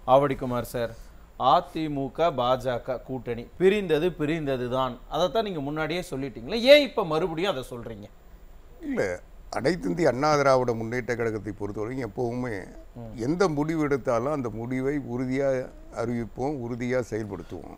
Avadi Kumar sir AIADMK பாஜக கூட்டணி பிரிந்தது பிரிந்தது தான் அதைத்தான் நீங்க முன்னாடியே சொல்லிட்டீங்களே ஏன் இப்ப மறுபடியும் அதை சொல்றீங்க இல்லை அனைத்து இந்திய அண்ணா திராவிட முன்னேற்ற கழகத்தை பொறுத்தவரைக்கும் எப்போவுமே எந்த முடிவு எடுத்தாலும் அந்த முடிவை உறுதியாக அறிவிப்போம் உறுதியாக செயல்படுத்துவோம்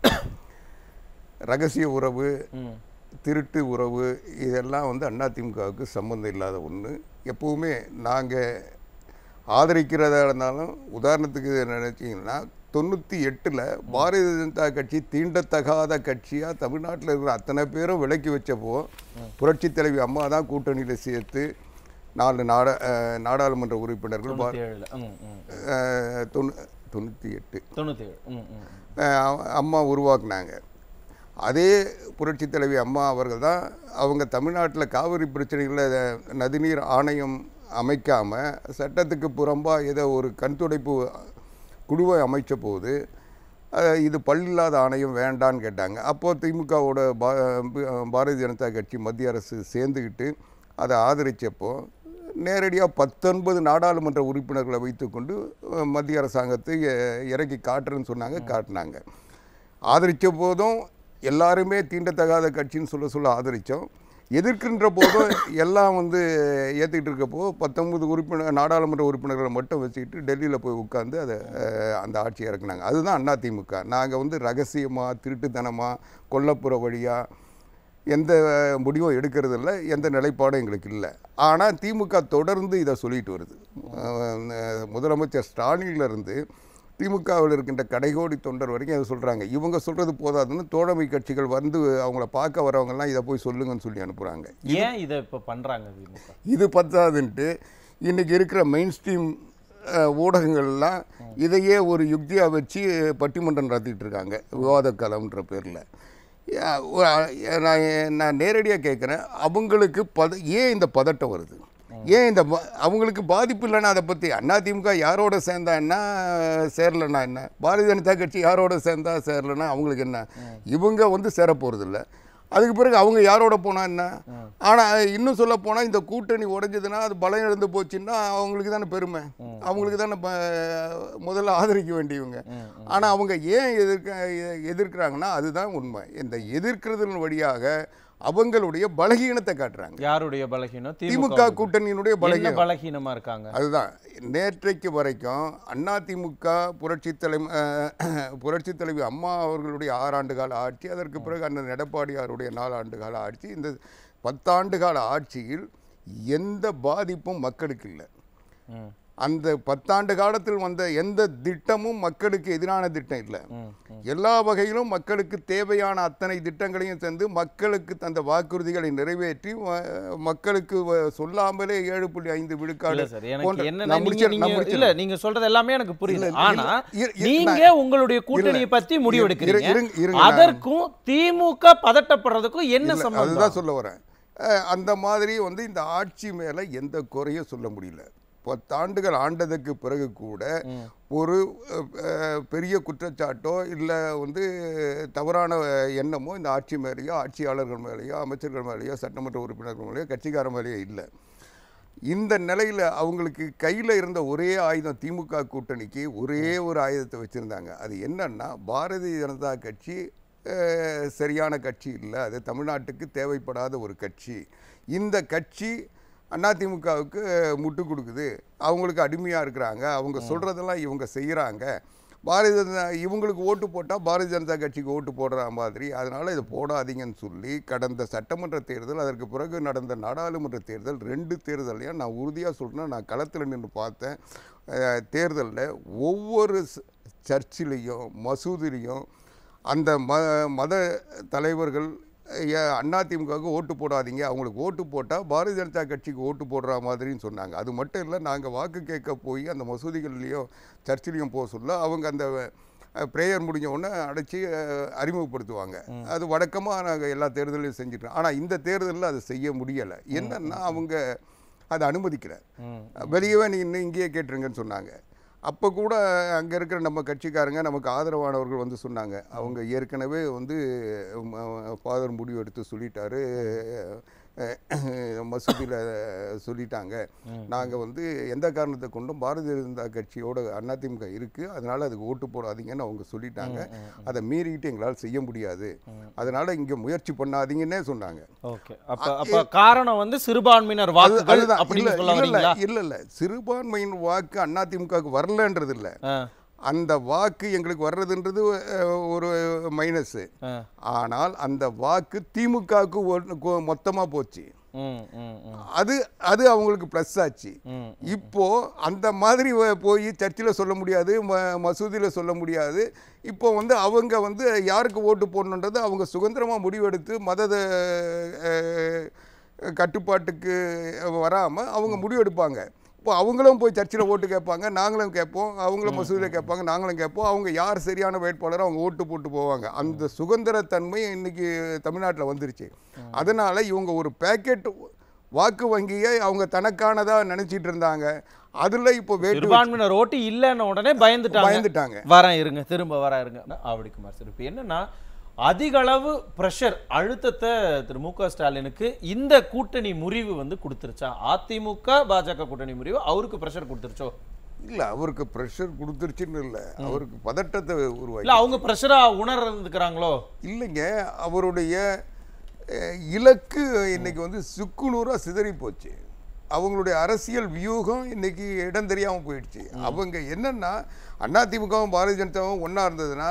ரகசிய உறவு ம் திருட்டு உறவு இதெல்லாம் வந்து அதிமுகவுக்கு சம்மந்தம் இல்லாத ஒன்று எப்போவுமே நாங்கள் ஆதரிக்கிறதா இருந்தாலும் உதாரணத்துக்கு நினச்சிங்கன்னா தொண்ணூற்றி எட்டில் பாரதிய ஜனதா கட்சி தீண்டத்தகாத கட்சியாக தமிழ்நாட்டில் இருக்கிற அத்தனை பேரும் விலக்கி வச்சப்போ புரட்சித் தலைவி அம்மா தான் கூட்டணியில் சேர்த்து நாலு நாட அஹ், நாடாளுமன்ற உறுப்பினர்கள் பா- தொண்ணூத்தி ஏழுல ம் ம் அஹ், தொண்ணூ தொண்ணூற்றி எட்டு தொண்ணூத்தி ஏழு ம் ம் ம். அஹ் அம்மா உருவாக்குனாங்க அதே புரட்சி தலைவி அம்மா அவர்கள் தான் அவங்க தமிழ்நாட்டில் காவிரி பிரச்சனைகளில் நதிநீர் ஆணையம் அமைக்காமல் சட்டத்துக்கு புறம்பாக ஏதோ ஒரு கண் துடைப்பு குழுவை அமைச்ச போது அஹ், இது பல்லில்லாத ஆணையம் வேண்டான்னு கேட்டாங்க அப்போது திமுகவோட பா பாரதிய ஜனதா கட்சி மத்திய அரசு சேர்ந்துக்கிட்டு அதை ஆதரித்தப்போ நேரடியாக பத்தொன்பது நாடாளுமன்ற உறுப்பினர்களை வைத்துக்கொண்டு அஹ், மத்திய அரசாங்கத்தை அஹ், இறக்கி காட்டுறேன்னு சொன்னாங்க காட்டினாங்க ஆதரித்த போதும் எல்லாருமே தீண்டத்தகாத கட்சின்னு சொல்ல சொல்ல ஆதரித்தோம் எதிர்க்கின்ற போதும் எல்லாம் வந்து ஏற்றிக்கிட்டு இருக்கப்போ பத்தொன்பது உறுப்பினர் நாடாளுமன்ற உறுப்பினர்களை மட்டும் வச்சுக்கிட்டு டெல்லியில் போய் உட்காந்து அதை அஹ், அந்த ஆட்சி இறக்குனாங்க அதுதான் அதிமுக நாங்கள் வந்து ரகசியமாக திருட்டுத்தனமாக கொல்லப்புற வழியாக எந்த முடிவும் எடுக்கிறது இல்லை எந்த நிலைப்பாடும் எங்களுக்கு இல்லை ஆனால் திமுக தொடர்ந்து இதை சொல்லிட்டு வருது அஹ் முதலமைச்சர் ஸ்டாலின்ல இருந்து திமுகவில் இருக்கின்ற கடைகோடி தொண்டர் வரைக்கும் அதை சொல்கிறாங்க இவங்க சொல்கிறது போதாதுன்னு தோழமை கட்சிகள் வந்து அவங்கள பார்க்க வரவங்கெல்லாம் இதை போய் சொல்லுங்கன்னு சொல்லி அனுப்புகிறாங்க ஏன் இதை இப்ப பண்றாங்க திமுக இது பத்தாதுன்ட்டு இன்றைக்கி இருக்கிற மெயின் ஸ்ட்ரீம் ஊடகங்கள்லாம் இதையே ஒரு யுக்தியாக வச்சு பட்டிமன்றம் நடத்திட்டு இருக்காங்க விவாத கலம்ன்ற பேரில் நான் நான் நேரடியாக கேட்குறேன் அவங்களுக்கு பத ஏன் இந்த பதட்டம் வருது ஏன் இந்த ப- அவங்களுக்கு பாதிப்பு இல்லைன்னா அதை பற்றி அதிமுக யாரோட சேர்ந்தா என்ன சேரலைன்னா என்ன பாரதிய ஜனதா கட்சி யாரோட சேர்ந்தா சேரலைன்னா அவங்களுக்கு என்ன இவங்க வந்து சேர போகிறதில்ல அதுக்கு பிறகு அவங்க யாரோட போனா என்ன ஆனால் இன்னும் சொல்ல போனால் இந்த கூட்டணி உடைஞ்சதுன்னா அது பலம் இழந்து போச்சுன்னா அவங்களுக்கு தானே பெருமை அவங்களுக்கு தானே ப- முதல்ல ஆதரிக்க வேண்டியவங்க ஆனால் அவங்க ஏன் எதிர்க்க எ- எதிர்க்கிறாங்கன்னா அதுதான் உண்மை இந்த எதிர்க்கிறதன் வழியாக அவங்களுடைய பலகீனத்தை காட்டுறாங்க யாருடைய பலகீனம் திமுக கூட்டணியினுடைய என்ன பலகீனம் பலகீனமா இருக்காங்க அதுதான் நேற்றைக்கு வரைக்கும் அதிமுக புரட்சி தலைமை புரட்சி தலைவி அம்மா அவர்களுடைய ஆறாண்டு கால ஆட்சி அதற்கு பிறகு அண்ணன் எடப்பாடியாருடைய நாலாண்டு கால ஆட்சி இந்த பத்தாண்டு கால ஆட்சியில் எந்த பாதிப்பும் மக்களுக்கு இல்லை ம் அந்த பத்தாண்டு காலத்தில் வந்த எந்த திட்டமும் மக்களுக்கு எதிரான திட்டம் இல்லை ம் ம். எல்லா வகையிலும் மக்களுக்கு தேவையான அத்தனை திட்டங்களையும் தந்து மக்களுக்கு தந்த வாக்குறுதிகளை நிறைவேற்றி வ- மக்களுக்கு வ- சொல்லாமலே ஏழு புள்ளி ஐந்து இல்ல விழுக்காடு சார் எனக்கு போன்ற- என்ன நான் நீங்க முடிச்சிடுறேன், நீங்க நான் இல்ல முடிச்சிடுறேன். நீங்க சொல்றது எல்லாமே எனக்கு புரியுது இல்ல, ஆனா இல்ல, இரு- நீங்க உங்களுடைய கூட்டணியை பத்தி முடிவு இரு- எடுக்கிறீங்க இருங்க, இருங்க, நான் அதற்கும் திமுக பதட்டப்படுறதுக்கும் என்ன இல்ல, சம்பந்தம் அதுதான் சொல்ல வரேன் அஹ், அந்த மாதிரி வந்து இந்த ஆட்சி மேலே எந்த குறையும் சொல்ல முடியல பத்தாண்டுகள் ஆண்டதுக்கு பிறகு கூட ஒரு அஹ், அஹ், பெரிய குற்றச்சாட்டோ இல்லை வந்து தவறான எண்ணமோ இந்த ஆட்சி மேலேயோ ஆட்சியாளர்கள் மேலேயோ அமைச்சர்கள் மேலேயோ சட்டமன்ற உறுப்பினர்கள் மேலேயோ கட்சிக்கார மேலேயோ இல்லை இந்த நிலையில் அவங்களுக்கு கையில் இருந்த ஒரே ஆயுதம் திமுக கூட்டணிக்கு ஒரே ஒரு ஆயுதத்தை வச்சுருந்தாங்க அது என்னன்னா பாரதிய ஜனதா கட்சி அஹ், சரியான கட்சி இல்லை அது தமிழ்நாட்டுக்கு தேவைப்படாத ஒரு கட்சி இந்த கட்சி அதிமுகவுக்கு முட்டு கொடுக்குது அவங்களுக்கு அடிமையாக இருக்கிறாங்க அவங்க சொல்கிறதெல்லாம் இவங்க செய்கிறாங்க பாரதிய ஜனதா இவங்களுக்கு ஓட்டு போட்டால் பாரதிய ஜனதா கட்சிக்கு ஓட்டு போடுற மாதிரி அதனால் இதை போடாதீங்கன்னு சொல்லி கடந்த சட்டமன்ற தேர்தல் அதற்கு பிறகு நடந்த நாடாளுமன்ற தேர்தல் ரெண்டு தேர்தலையும் நான் உறுதியாக சொல்கிறேன் நான் களத்தில் நின்று பார்த்தேன் தேர்தலில் ஒவ்வொரு ச- சர்ச்சிலையும் மசூதிலையும் அந்த ம மத தலைவர்கள் அதிமுகவுக்கு ஓட்டு போடாதீங்க அவங்களுக்கு ஓட்டு போட்டால் பாரதிய ஜனதா கட்சிக்கு ஓட்டு போடுற மாதிரின்னு சொன்னாங்க அது மட்டும் இல்லை நாங்கள் வாக்கு கேட்க போய் அந்த மசூதிகள்லேயும் சர்ச்சிலையும் போக சொல்ல அவங்க அந்த ப்ரேயர் முடிஞ்ச உடனே அடைச்சி அஹ், அறிமுகப்படுத்துவாங்க அது வழக்கமாக நாங்கள் எல்லா தேர்தலையும் செஞ்சுட்டோம் ஆனால் இந்த தேர்தலில் அதை செய்ய முடியலை என்னன்னா அவங்க அதை அனுமதிக்கல ம். வெளியவே நீ இன்னும் இங்கேயே கேட்டுருங்கன்னு சொன்னாங்க அப்போ கூட அங்கே இருக்கிற நம்ம கட்சிக்காரங்க நமக்கு ஆதரவானவர்கள் வந்து சொன்னாங்க அவங்க ஏற்கனவே வந்து ஃபாதர் முடிவு எடுத்து சொல்லிட்டாரு மசூதியில் சொல்லிட்டாங்க நாங்கள் வந்து எந்த காரணத்தை கொண்டும் பாரதிய ஜனதா கட்சியோட அதிமுக இருக்குது அதனால் அதுக்கு ஓட்டு போடாதீங்கன்னு அவங்க சொல்லிட்டாங்க அதை மீறிக்கிட்டு எங்களால் செய்ய முடியாது அதனால் இங்கே முயற்சி பண்ணாதீங்கன்னே சொன்னாங்க ஓகே அப்ப அப்ப காரணம் வந்து சிறுபான்மையினர் அது- வாக்குகள் அதுதான் அப்படின்னு இல்ல சொல்ல இல்ல வரீங்களா இல்ல இல்ல சிறுபான்மையின் வாக்கு அதிமுகவுக்கு வரலன்றது இல்ல ஆ, அந்த வாக்கு எங்களுக்கு வர்றதுன்றது அஹ், ஒரு மைனஸ் ஆ. ஆனால் அந்த வாக்கு திமுகவுக்கு மொத்தமா போச்சு ம், ம், ம், அது அது அவங்களுக்கு ப்ளஸ் ஆச்சு ம். இப்போ அந்த மாதிரி வ- போய் சர்ச்சில் சொல்ல முடியாது ம மசூதியில் சொல்ல முடியாது இப்போ வந்து அவங்க வந்து யாருக்கு ஓட்டு போடணுன்றது அவங்க சுதந்திரமாக முடிவெடுத்து மத அஹ், கட்டுப்பாட்டுக்கு வராமல் அவங்க முடிவெடுப்பாங்க இப்போ அவங்களும் போய் சர்ச்சில் ஓட்டு கேட்பாங்க நாங்களும் கேட்போம் அவங்களும் மசூதியில் கேட்பாங்க நாங்களும் கேட்போம் அவங்க யார் சரியான வேட்பாளரோ அவங்க ஓட்டு போட்டு போவாங்க அந்த சுதந்திரத்தன்மை இன்னைக்கு தமிழ்நாட்டில் வந்துருச்சு அதனால இவங்க ஒரு பேக்கெட் வாக்கு வங்கியை அவங்க தனக்கானதா நினைச்சிட்டு இருந்தாங்க அதுல இப்போ வேட்டு சிறுபான்மையினர் ஓட்டு இல்லைன்ன உடனே பயந்துட்டாங்க பயந்துட்டாங்க வரேன் இருங்க திரும்ப வரேன் இருங்க அப்படி குமார் சார் இப்போ என்னன்னா அதிக அளவு ப்ரெஷர் அழுத்தத்தை திரு மு க ஸ்டாலினுக்கு இந்த கூட்டணி முறிவு வந்து கொடுத்துருச்சா அதிமுக பாஜக கூட்டணி முறிவு அவருக்கு ப்ரெஷர் கொடுத்துருச்சோ இல்ல அவருக்கு ப்ரெஷர் கொடுத்துருச்சுன்னு இல்ல அவருக்கு பதட்டத்தை உருவாக்கி இல்ல அவங்க ப்ரெஷரா உணர்ந்துக்கிறாங்களோ இல்லைங்க அவருடைய அஹ், இலக்கு இன்னைக்கு வந்து சுக்குநூறாக சிதறி போச்சு அவங்களுடைய அரசியல் வியூகம் இன்னைக்கு இடம் தெரியாம போயிடுச்சு அவங்க என்னன்னா அதிமுகவும் பாரதிய ஜனதாவும் ஒண்ணா இருந்ததுன்னா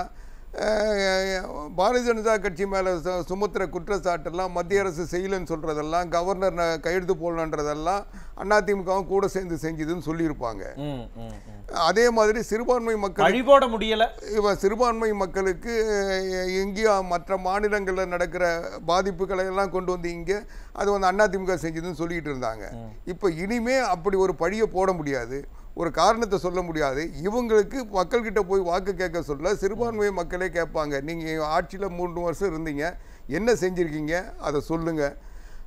அஹ், பாரதிய ஜனதா கட்சி மேல சு- சுமத்துற குற்றச்சாட்டெல்லாம் மத்திய அரசு செய்யலைன்னு சொல்றதெல்லாம் கவர்னர் ந- கையெழுத்து போடலன்றதெல்லாம் அதிமுகவும் கூட சேர்ந்து செஞ்சுதுன்னு சொல்லியிருப்பாங்க ம், ம், ம். அதே மாதிரி சிறுபான்மை மக்கள் வழி போட முடியல இவ சிறுபான்மை மக்களுக்கு அஹ், எங்கேயோ மற்ற மாநிலங்களில் நடக்கிற பாதிப்புகளை எல்லாம் கொண்டு வந்து இங்கே அது வந்து அதிமுக செஞ்சதுன்னு சொல்லிட்டு இருந்தாங்க இப்போ இனிமே அப்படி ஒரு பழியை போட முடியாது ஒரு காரணத்தை சொல்ல முடியாது இவங்களுக்கு மக்கள்கிட்ட போய் வாக்கு கேட்க சொல்ல சிறுபான்மை மக்களே கேட்பாங்க நீங்கள் ஆட்சியில் மூன்று வருஷம் இருந்தீங்க என்ன செஞ்சுருக்கீங்க அதை சொல்லுங்கள்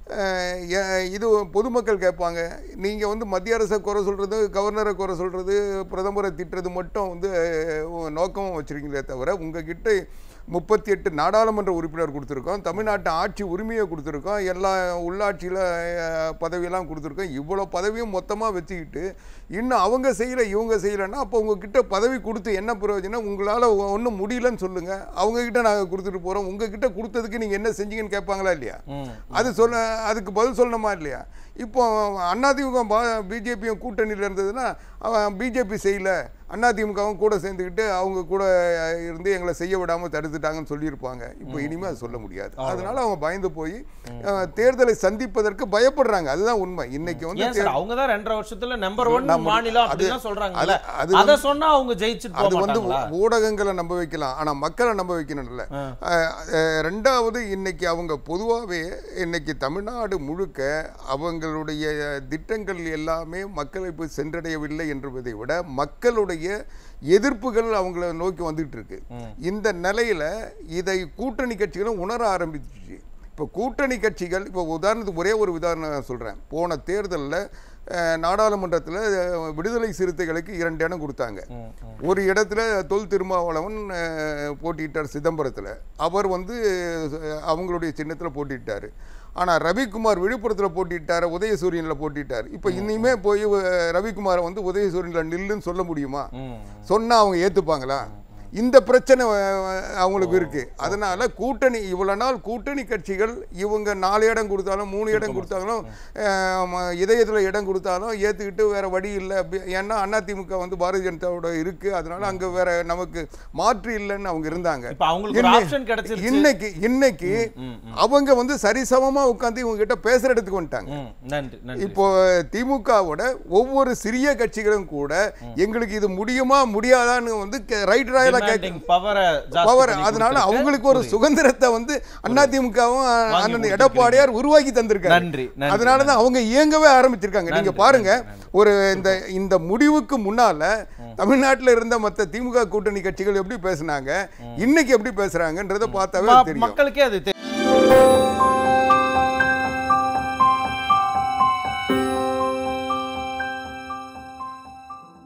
அஹ் எ- இது பொதுமக்கள் கேட்பாங்க நீங்கள் வந்து மத்திய அரசை குறை சொல்கிறது கவர்னரை குறை சொல்கிறது பிரதமரை திட்டுறது மட்டும் வந்து அஹ், நோக்கமாக வச்சுருக்கீங்களே தவிர உங்ககிட்ட முப்பத்தி எட்டு நாடாளுமன்ற உறுப்பினர் கொடுத்துருக்கோம் தமிழ்நாட்டு ஆட்சி உரிமையை கொடுத்துருக்கோம் எல்லா உள்ளாட்சியில் பதவியெல்லாம் கொடுத்துருக்கோம் இவ்வளோ பதவியும் மொத்தமாக வச்சுக்கிட்டு இன்னும் அவங்க செய்யலை இவங்க செய்யலைன்னா அப்போ உங்ககிட்ட பதவி கொடுத்து என்ன பிரயோஜனம் உங்களால் ஒன்றும் முடியலன்னு சொல்லுங்கள் அவங்கக்கிட்ட நாங்கள் கொடுத்துட்டு போகிறோம் உங்ககிட்ட கொடுத்ததுக்கு நீங்கள் என்ன செஞ்சீங்கன்னு கேட்பாங்களா இல்லையா ம். அது சொல்ல அதுக்கு பதில் சொல்லணுமா இல்லையா இப்போ அதிமுக பிஜேபியும் கூட்டணியில் இருந்ததுன்னா அவன் பிஜேபி செய்யல அதிமுகவும் கூட சேர்ந்துக்கிட்டு அவங்க கூட இருந்து எங்களை செய்ய விடாமல் தடுத்துட்டாங்கன்னு சொல்லியிருப்பாங்க இப்போ இனிமேல் அது சொல்ல முடியாது அதனால அவங்க பயந்து போய் அஹ், தேர்தலை சந்திப்பதற்கு பயப்படுறாங்க அதுதான் உண்மை இன்னைக்கு வந்து ஏன் சார் அவங்க தான் ரெண்டரை வருஷத்துல நம்பர் ஒன் நம்ம- மாநிலம் அது- அப்படிதான் சொல்றாங்கல்ல அது- அது அத சொன்னா அவங்க ஜெயிச்சுட்டு அது போக வந்து மாட்டாங்களா ஊடகங்களை நம்ப வைக்கலாம் ஆனா மக்களை நம்ப வைக்கணும்ல ஆ. அஹ், அஹ், ரெண்டாவது இன்னைக்கு அவங்க பொதுவாகவே இன்னைக்கு தமிழ்நாடு முழுக்க அவங்களுடைய திட்டங்கள் எல்லாமே மக்களை போய் சென்றடையவில்லை என்பதை விட மக்களுடைய எதிர்ப்புகள் அவங்கள நோக்கி வந்துட்டு இருக்கு இந்த நிலையில இதை கூட்டணி கட்சிகளும் உணர ஆரம்பிச்சிச்சு இப்போ கூட்டணி கட்சிகள் இப்போ உதாரணத்துக்கு ஒரே ஒரு உதாரணம் சொல்கிறேன் போன தேர்தலில் நாடாளுமன்றத்தில் விடுதலை சிறுத்தைகளுக்கு இரண்டு இடம் கொடுத்தாங்க ம், ம். ஒரு இடத்துல தொல் திருமாவளவன் அஹ், போட்டியிட்டார் சிதம்பரத்தில் அவர் வந்து அஹ், அவங்களுடைய சின்னத்தில் போட்டியிட்டார் ஆனால் ரவிக்குமார் விழுப்புரத்தில் போட்டியிட்டார் உதயசூரியனில் போட்டியிட்டார் இப்போ இனிமே போய் அஹ், ரவிக்குமாரை வந்து உதயசூரியனில் நில்லுன்னு சொல்ல முடியுமா ம். சொன்னா அவங்க ஏத்துப்பாங்களா இந்த பிரச்சனை அஹ், அவங்களுக்கு இருக்கு அதனால கூட்டணி இவ்வளவு நாள் கூட்டணி கட்சிகள் இவங்க நாலு இடம் கொடுத்தாலும் மூணு இடம் கொடுத்தாலும் அஹ், ம- இதயத்துல இடம் கொடுத்தாலும் ஏத்துக்கிட்டு வேற வழி இல்லை அப்படி- ஏன்னா அதிமுக வந்து பாரதிய ஜனதாவோட இருக்கு அதனால அங்க வேற நமக்கு மாற்று இல்லைன்னு அவங்க இருந்தாங்க இப்ப அவங்களுக்கு ஒரு இன்னை- ஆப்ஷன் கிடைச்சிருச்சு இன்னைக்கு இன்னைக்கு ம், அவங்க வந்து சரிசமமா உட்காந்து இவங்க கிட்ட பேசுற இடத்துக்கு வந்துட்டாங்க ம், நன்றி நன்றி இப்போ திமுகவோட ஒவ்வொரு சிறிய கட்சிகளும் கூட எங்களுக்கு இது முடியுமா முடியாதான்னு வந்து ரைட் ராயலா கேட்க Demanding power-அ ஜாஸ்தி பவர் பண்ணி அதனால கொடுத்திருக்கு. அவங்களுக்கு ஒரு சுதந்திரத்தை வந்து அதிமுகவும் அண்ணன் கொடுத்திருக்கீங்க. எடப்பாடியார் உருவாக்கி தந்திருக்காரு நன்றி நன்றி அதனால தான் அவங்க இயங்கவே ஆரம்பிச்சிருக்காங்க நீங்க நன்றி, பாருங்க நன்றி, ஒரு இந்த இந்த முடிவுக்கு முன்னால தமிழ்நாட்டுல இருந்த மத்த திமுக கூட்டணி கட்சிகள் எப்படி பேசுனாங்க இன்னைக்கு எப்படி பேசுறாங்கன்றத பார்த்தாவே ம- தெரியும் மக்களுக்கே அது தெரியும்